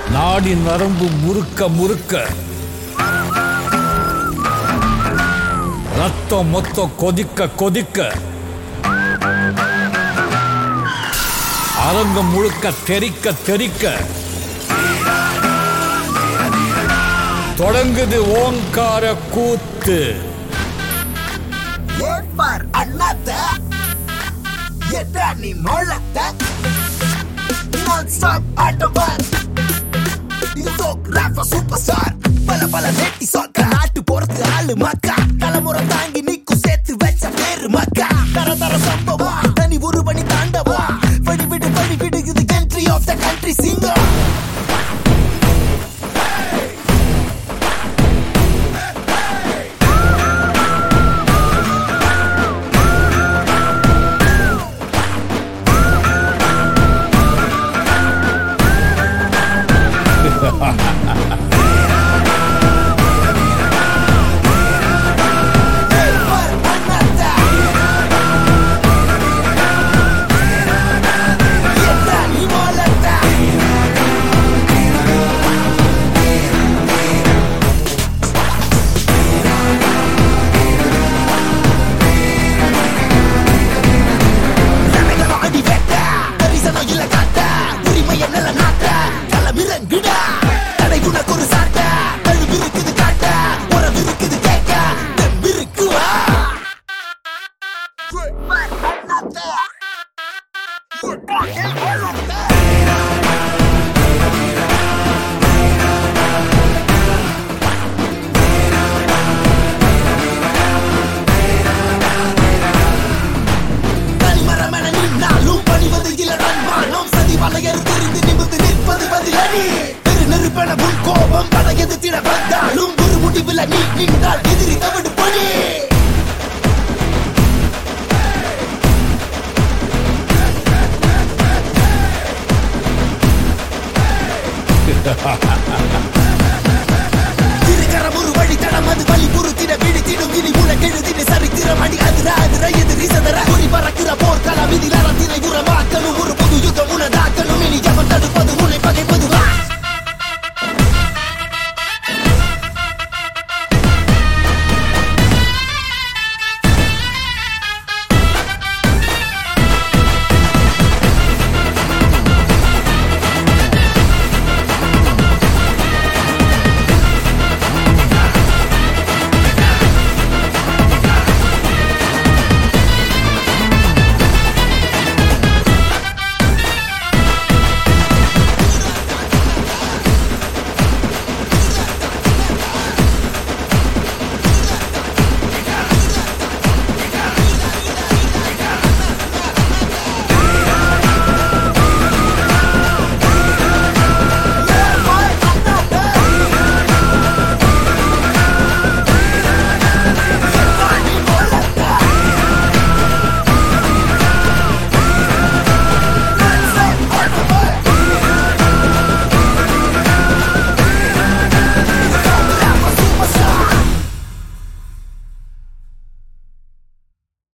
நாடி நரம்பு முறுக்க முறுக்க ரத்தம் மொத்தம் கொதிக்க கொதிக்க அரங்கம் முழுக்க தெறிக்க தெறிக்க தொடங்குது ஓங்கார கூத்து ஏற்பார் அண்ணாத்த எட்டா நீ மொழத்த நான் ஸ்டாப் ஆட்டவர் இது சோக் ராஃபா சூப்பர் ஸ்டார் பல பல நெட்டி சொக்க நாட்டு போறது ஆளு மக்கா தலைமுறை தாங்கி நிக்கும் சேர்த்து வச்ச பேரு மக்கா தர தர சம்பவம் தனி ஒரு பணி தாண்டவா வழி விடு வழி விடு இது கண்ட்ரி ஆஃப் த கண்ட்ரி சிங்கம் ஏற்பார் அண்ணாத்த எட்டா நீ மொழத்த ரமைகளை அடி வெட்ட, தரிசனம் இல்ல காட்ட, உரிமையை நில நாட்ட, களமிறங்குடா. தடை உனக்கு ஒரு சாட்ட, கழுவு இருக்குது காட்ட, உறவு இருக்குது கேட்க, தெம்பு இருக்கு வா. அண்ணாத்த. தனிமரமென நின்னாலும் பணிவது இல்ல தன்மானம் சதி வலையறு தெரிந்து நிமிர்ந்து நிற்பது பதிலடி பெரு நெருப்பென உன் கோபம் பல எதிர்த்திட வந்தாலும் ஒரு முடிவில் நீ நின்றால் எதிரி தவிடு பணி திருக்கரம் ஒரு வழி தடம் அது வழி பொறுத்திட விழித்திடும் இனி உனக்கெழுதின சரித்திரம் அடி அதிர அதிர எதிரி சதற குறி பறக்கிற போர்க்களம் இதில் அறத்தினை உரமாக்கணும்